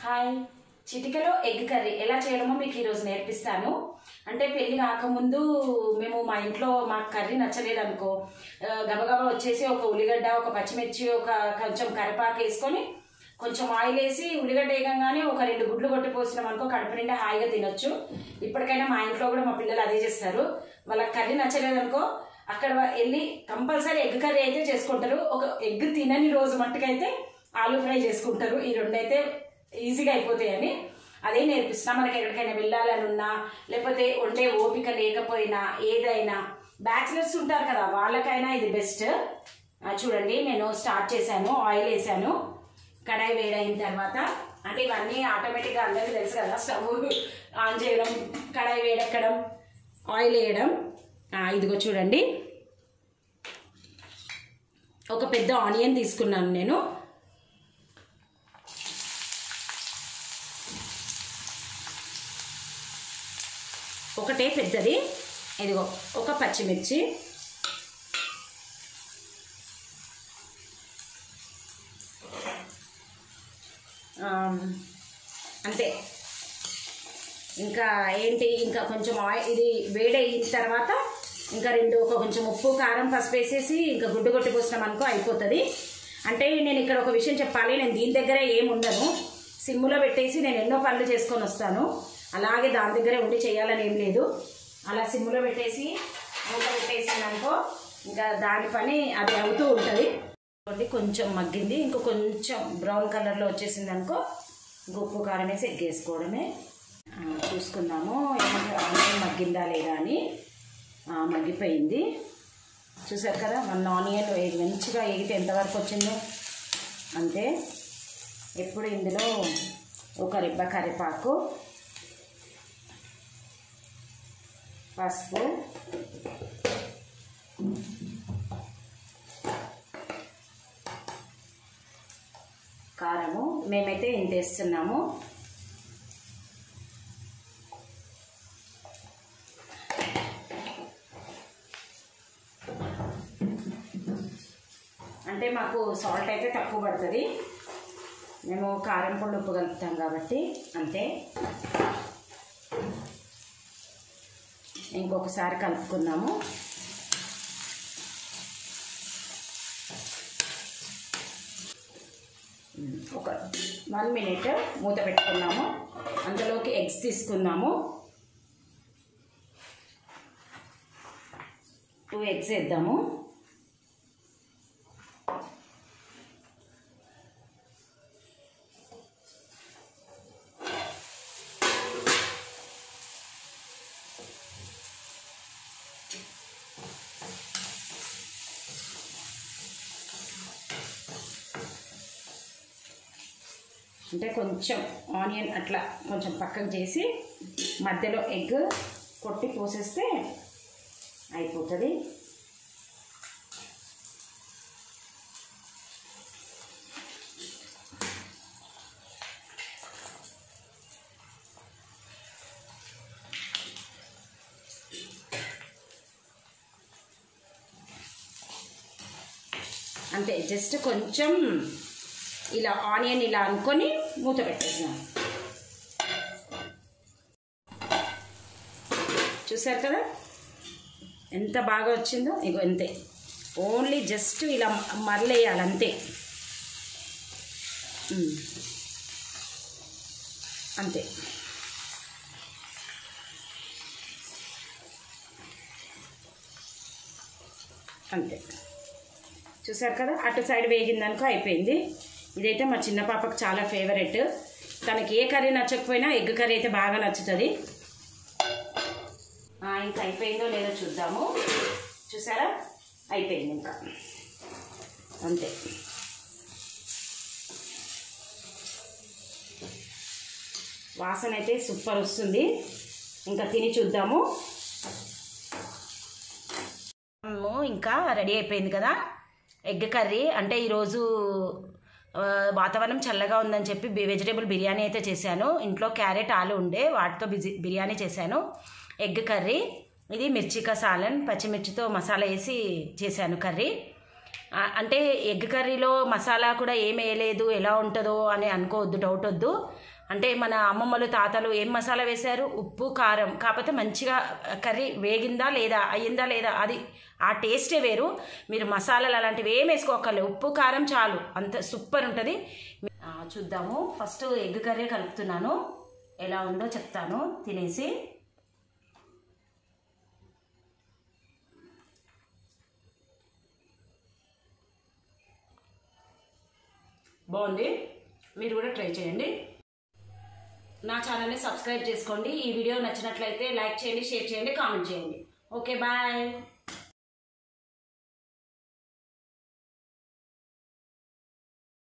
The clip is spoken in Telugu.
హాయ్ చిటికలో ఎగ్ కర్రీ ఎలా చేయడమో మీకు ఈరోజు నేర్పిస్తాను అంటే పెళ్లి కాకముందు మేము మా ఇంట్లో మాకు కర్రీ నచ్చలేదు అనుకో ఆ, గబగబా వచ్చేసి ఒక ఉల్లిగడ్డ ఒక పచ్చిమిర్చి ఒక కొంచెం కరివేపాకు వేసుకొని కొంచెం ఆయిల్ వేసి ఉల్లిగడ్డ వేయగానే ఒక రెండు గుడ్లు కొట్టి పోసినాం అనుకో కడుపు నిండా హాయిగా తినొచ్చు ఇప్పటికైనా మా ఇంట్లో కూడా మా పిల్లలు అదే చేస్తారు వాళ్ళకి కర్రీ నచ్చలేదు అనుకో అక్కడ వెళ్ళి కంపల్సరీ ఎగ్ కర్రీ అయితే చేసుకుంటారు ఒక ఎగ్ తినని రోజు మట్టుకైతే ఆలూ ఫ్రై చేసుకుంటారు ఈ రెండు అయితే ఈజీగా అయిపోతాయని అదే నేర్పిస్తున్నా మనకి ఎక్కడికైనా వెళ్ళాలని ఉన్నా లేకపోతే వండే ఓపిక లేకపోయినా ఏదైనా బ్యాచిలర్స్ ఉంటారు కదా వాళ్ళకైనా ఇది బెస్ట్ చూడండి నేను స్టార్ట్ చేశాను ఆయిల్ వేసాను కడాయి వేడైన తర్వాత అంటే ఇవన్నీ ఆటోమేటిక్గా అందరికీ తెలుసు కదా స్టవ్ ఆన్ చేయడం కడాయి వేడెక్కడం ఆయిల్ వేయడం ఆ, ఇదిగో చూడండి ఒక పెద్ద ఆనియన్ తీసుకున్నాను నేను ఒకటే పెద్దది ఇదిగో ఒక పచ్చిమిర్చి ఆమ్, అంతే ఇంకా ఏంటి ఇంకా కొంచెం ఆయిల్ ఇది వేడయిన తర్వాత ఇంకా రెండు ఒక కొంచెం ఉప్పు కారం పసుపు వేసేసి ఇంకా గుడ్డు కొట్టి పోసినాం అనుకో అయిపోతుంది అంటే నేను ఇక్కడ ఒక విషయం చెప్పాలి నేను దీని దగ్గర ఏం ఉండను సిమ్ములో పెట్టేసి నేను ఎన్నో పనులు చేసుకొని వస్తాను అలాగే దాని దగ్గరే ఉండి చేయాలని ఏం లేదు అలా సిమ్ములో పెట్టేసి మూత పెట్టేసిందనుకో ఇంకా దాని పని అది అవుతూ ఉంటుంది చూడండి కొంచెం మగ్గింది ఇంకో కొంచెం బ్రౌన్ కలర్లో వచ్చేసింది అనుకో ఇంక ఉప్పు కారం వేసి ఎగ్గేసుకోవడమే ఆ, చూసుకుందాము ఏమంటే ఆనియన్ మగ్గిందా లేదా అని ఆ, మగ్గిపోయింది చూసారు కదా వన్ ఆనియన్ వేగి మంచిగా ఎగితే ఎంతవరకు వచ్చిందో అంతే ఇప్పుడు ఇందులో ఒక రిబ్బ కరివేపాకు పసుపు కారము మేమైతే ఇంత వేస్తున్నాము అంటే మాకు సాల్ట్ అయితే తక్కువ పడుతుంది మేము కారం పొడి ఉప్పు కలుపుతాం కాబట్టి అంతే ఇంకొకసారి కలుపుకుందాము ఒక వన్ మినిట్ మూత పెట్టుకున్నాము అందులోకి ఎగ్స్ తీసుకుందాము టూ ఎగ్స్ వేద్దాము అంటే కొంచెం ఆనియన్ అట్లా కొంచెం పక్కకు చేసి మధ్యలో ఎగ్ కొట్టి పోసేస్తే అయిపోతుంది అంతే జస్ట్ కొంచెం ఇలా ఆనియన్ ఇలా అనుకొని మూత పెట్టేసినాం చూసారు కదా ఎంత బాగా వచ్చిందో ఇగో అంతే ఓన్లీ జస్ట్ ఇలా మరలేయాలి అంతే ఉమ్. అంతే అంతే చూసారు కదా అటు సైడ్ వేగిందనుకో అయిపోయింది ఇదైతే మా చిన్న పాపకు చాలా ఫేవరెట్ తనకి ఏ కర్రీ నచ్చకపోయినా ఎగ్ కర్రీ అయితే బాగా నచ్చుతుంది ఆ, ఇంకా అయిపోయిందో లేదో చూద్దాము చూసారా అయిపోయింది ఇంకా అంతే వాసన అయితే సూపర్ వస్తుంది ఇంకా తిని చూద్దాము మనము ఇంకా రెడీ అయిపోయింది కదా ఎగ్ కర్రీ అంటే ఈరోజు ఆ, వాతావరణం చల్లగా ఉందని చెప్పి బి- వెజిటేబుల్ బిర్యానీ అయితే చేశాను ఇంట్లో క్యారెట్ ఆలు ఉండే వాటితో బిజి బిర్యానీ చేశాను ఎగ్ కర్రీ ఇది మిర్చికా సాలన్ పచ్చిమిర్చితో మసాలా వేసి చేశాను కర్రీ ఆ, అంటే ఎగ్ కర్రీలో మసాలా కూడా ఏం వేయలేదు ఎలా ఉంటుందో అని అనుకోవద్దు డౌట్ వద్దు అంటే మన అమ్మమ్మలు తాతలు ఏం మసాలా వేశారు ఉప్పు కారం కాకపోతే మంచిగా కర్రీ వేగిందా లేదా అయ్యిందా లేదా అది ఆ టేస్టే వేరు మీరు మసాలాలు అలాంటివి ఏం వేసుకోకర్లేదు ఉప్పు కారం చాలు అంత సూపర్ ఉంటుంది ఆ, చూద్దాము ఫస్ట్ ఎగ్ కర్రీ కలుపుతున్నాను ఎలా ఉందో చెప్తాను తినేసి బాగుంది మీరు కూడా ట్రై చేయండి నా ఛానల్ని సబ్స్క్రైబ్ చేసుకోండి ఈ వీడియో నచ్చినట్లయితే లైక్ చేయండి షేర్ చేయండి కామెంట్ చేయండి ఓకే బాయ్